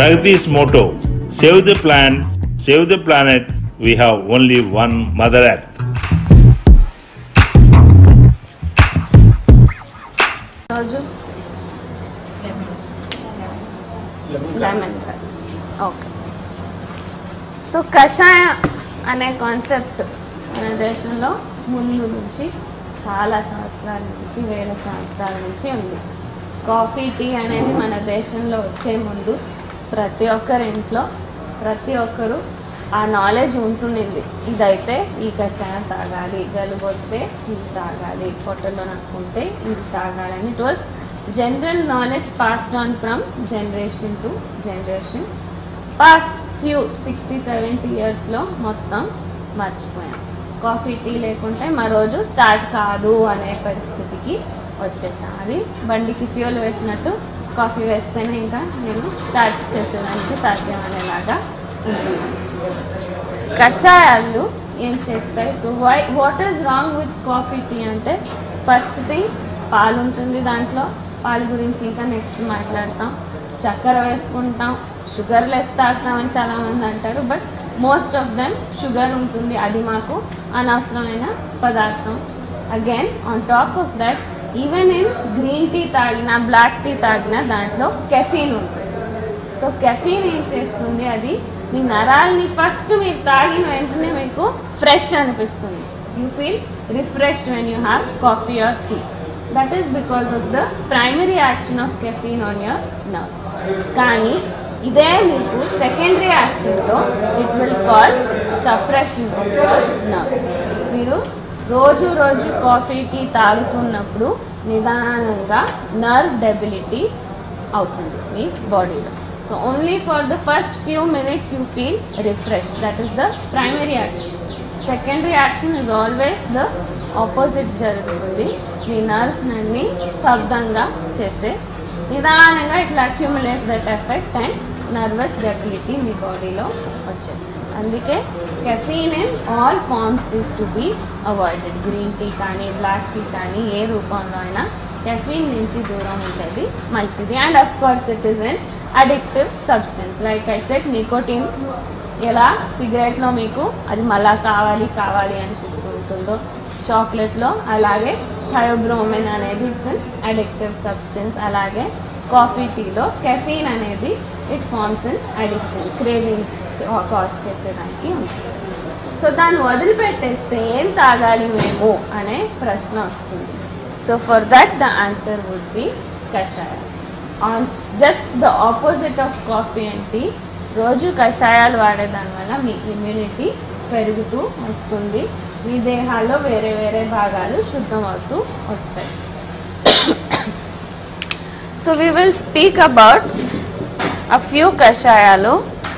Pragati's motto Save the plant, save the planet, we have only one Mother Earth. రోజు lemon grass okay so కషాయ అనే concept మన దేశంలో ముందు నుంచి చాలా సంవత్సరాల నుంచి వేల సంవత్సరాల నుంచి ఉంది కాఫీ టీ అనేది మన దేశంలో వచ్చే ముందు ప్రతి ఒక్కరి ఇంట్లో ప్రతి ఒక్కరు ఆ నాలెడ్జ్ ఉంటుండింది ఇదైతే ఈ కషాయం తాగాలి జలుబు వస్తే ఇది తాగాలి పొట్టలో నక్కుంటే ఇది తాగాలి it was general knowledge passed on from generation to generation past few sixty seventy ఇయర్స్లో మొత్తం మర్చిపోయాం కాఫీ టీ లేకుంటే మా రోజు స్టార్ట్ కాదు అనే పరిస్థితికి వచ్చేసాం అది బండికి ఫ్యూల్ వేసినట్టు కాఫీ వేస్తేనే ఇంకా నేను స్టార్ట్ చేసేదానికి సాధ్యం అనేలాగా ఉంటుంది కషాయాలు ఏం చేస్తాయి so why what is wrong with coffee tea అంటే ఫస్ట్ థింగ్ పాలు ఉంటుంది దాంట్లో పాలు గురించి ఇంకా నెక్స్ట్ మాట్లాడతాం చక్కెర వేసుకుంటాం షుగర్ లెస్ తాగుతామని చాలామంది అంటారు but most of them sugar ఉంటుంది అది మాకు అనవసరమైన పదార్థం again on top of that even in green tea తాగిన బ్లాక్ టీ తాగిన దాంట్లో కెఫీన్ ఉంటుంది సో కెఫీన్ ఏం చేస్తుంది అది మీ నరాల్ని ఫస్ట్ మీరు తాగిన వెంటనే మీకు ఫ్రెష్ అనిపిస్తుంది you feel refreshed when you have coffee or tea that is because of the primary action of caffeine on your nerves కానీ ఇదే మీకు సెకండరీ యాక్షన్లో it will cause suppression of your nerves మీరు రోజు రోజు కాఫీ టీ తాగుతున్నప్పుడు నిదానంగా nerve debility అవుతుంది మీ బాడీలో so only for the first few minutes you feel refresh that is the primary action secondary action is always the opposite జరుగుతుంది మీ nerves అన్ని స్తబ్దంగా చేసే నిదానంగా ఇట్లా accumulate that effect and nervous debility మీ బాడీలో వచ్చేస్తుంది అందుకే caffeine in all forms is to be avoided green tea కానీ బ్లాక్ టీ కానీ ఏ రూపంలో అయినా కెఫీన్ నుంచి దూరం ఉండేది మంచిది and of course it is N addictive substance like I said nicotine ఎలా సిగరెట్లో మీకు అది మళ్ళా కావాలి కావాలి అనిపిస్తూ ఉంటుందో చాక్లెట్లో అలాగే థయోబ్రోమిన్ అనేది ఇట్స్ అన్ అడిక్టివ్ సబ్స్టెన్స్ అలాగే కాఫీ టీలో కెఫీన్ అనేది it forms an addiction craving cause చేసేదానికి ఉంటుంది సో దాన్ని వదిలిపెట్టేస్తే ఏం తాగాలి మేము అనే ప్రశ్న వస్తుంది so for that the answer would be కషాయం on just the opposite of coffee and tea రోజు కషాయాలు వాడేదాని వల్ల మీ ఇమ్యూనిటీ పెరుగుతూ వస్తుంది మీ దేహాల్లో వేరే వేరే భాగాలు శుద్ధం అవుతూ వస్తాయి so we will speak about a few కషాయాలు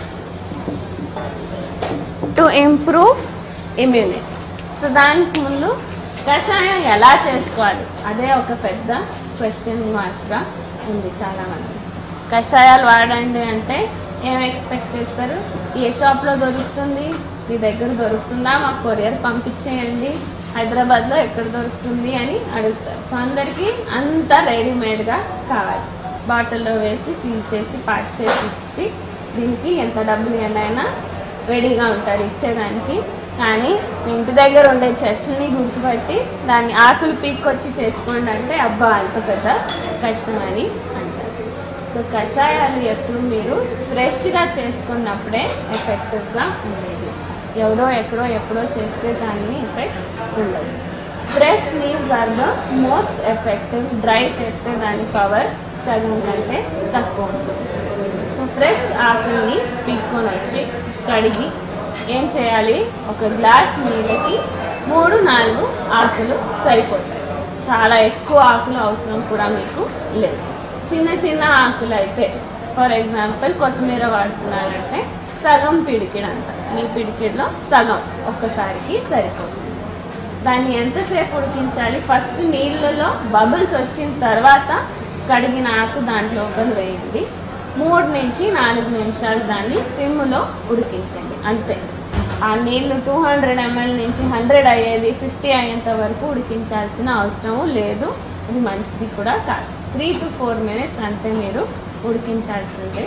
టు ఇంప్రూవ్ ఇమ్యూనిటీ సో దానికి ముందు కషాయం ఎలా చేసుకోవాలి అదే ఒక పెద్ద క్వశ్చన్ మార్క్గా ఉంది చాలామంది కషాయాలు వాడండి అంటే ఏం ఎక్స్పెక్ట్ చేస్తారు ఏ షాప్లో దొరుకుతుంది మీ దగ్గర దొరుకుతుందా మాకు కొరియర్ పంపించేయండి హైదరాబాద్లో ఎక్కడ దొరుకుతుంది అని అడుగుతారు సో అందరికీ అంతా రెడీమేడ్గా కావాలి బాటిల్లో వేసి సీల్ చేసి ప్యాక్ చేసి ఇచ్చి దీనికి ఎంత డబ్బులు ఏమైనా రెడీగా ఉంటారు ఇచ్చేదానికి కానీ మీ ఇంటి దగ్గర ఉండే చెట్లని గుర్తుపట్టి దాన్ని ఆకులు పీక్కొచ్చి చేసుకోండి అంటే అబ్బా అంత పెద్ద కష్టమని అంటారు సో కషాయాలు ఎప్పుడు మీరు ఫ్రెష్గా చేసుకున్నప్పుడే ఎఫెక్టివ్గా ఉండేది ఎవడో ఎక్కడో ఎప్పుడో చేస్తే దాన్ని ఎఫెక్ట్ ఉండదు fresh leaves are the most effective dry చేస్తే దాని పవర్ సగం కంటే తక్కువ ఉంటుంది సో ఫ్రెష్ ఆకుల్ని పీక్కొని వచ్చి కడిగి ఏం చేయాలి ఒక గ్లాస్ నీళ్ళకి మూడు నాలుగు ఆకులు సరిపోతాయి చాలా ఎక్కువ ఆకులు అవసరం కూడా మీకు లేదు చిన్న చిన్న ఆకులు అయితే ఫర్ ఎగ్జాంపుల్ కొత్తిమీర వాడుతున్నారంటే సగం పిడికిడ్ అంట మీ పిడికిడ్లో సగం ఒక్కసారికి సరిపోతుంది దాన్ని ఎంతసేపు ఉడికించాలి ఫస్ట్ నీళ్ళలో బబుల్స్ వచ్చిన తర్వాత కడిగిన ఆకు దాంట్లో వేయండి మూడు నుంచి నాలుగు నిమిషాలు దాన్ని సిమ్లో ఉడికించండి అంతే ఆ నీళ్లు టూ హండ్రెడ్ ఎంఎల్ నుంచి హండ్రెడ్ అయ్యేది ఫిఫ్టీ అయ్యేంత వరకు ఉడికించాల్సిన అవసరం లేదు అది మంచిది కూడా కాదు త్రీ టు ఫోర్ మినిట్స్ అంతే మీరు ఉడికించాల్సిందే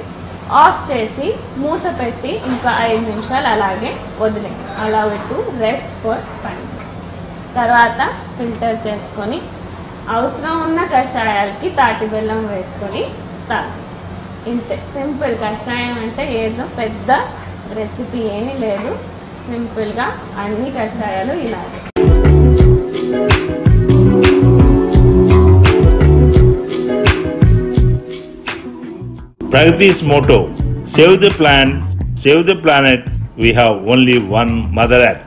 ఆఫ్ చేసి మూత పెట్టి ఇంకా ఐదు నిమిషాలు అలాగే వదిలే అలా పెట్టు రెస్ట్ ఫర్ ఫైవ్ తర్వాత ఫిల్టర్ చేసుకొని అవసరం ఉన్న కషాయాలకి తాటి బెల్లం వేసుకొని తాగు ఇంతే సింపుల్ కషాయం అంటే ఏదో పెద్ద రెసిపీ ఏమీ లేదు సింపుల్గా అన్ని కషాయాలు ఇలాగే Pragati's motto Save the plant, save the planet. We have only one Mother Earth.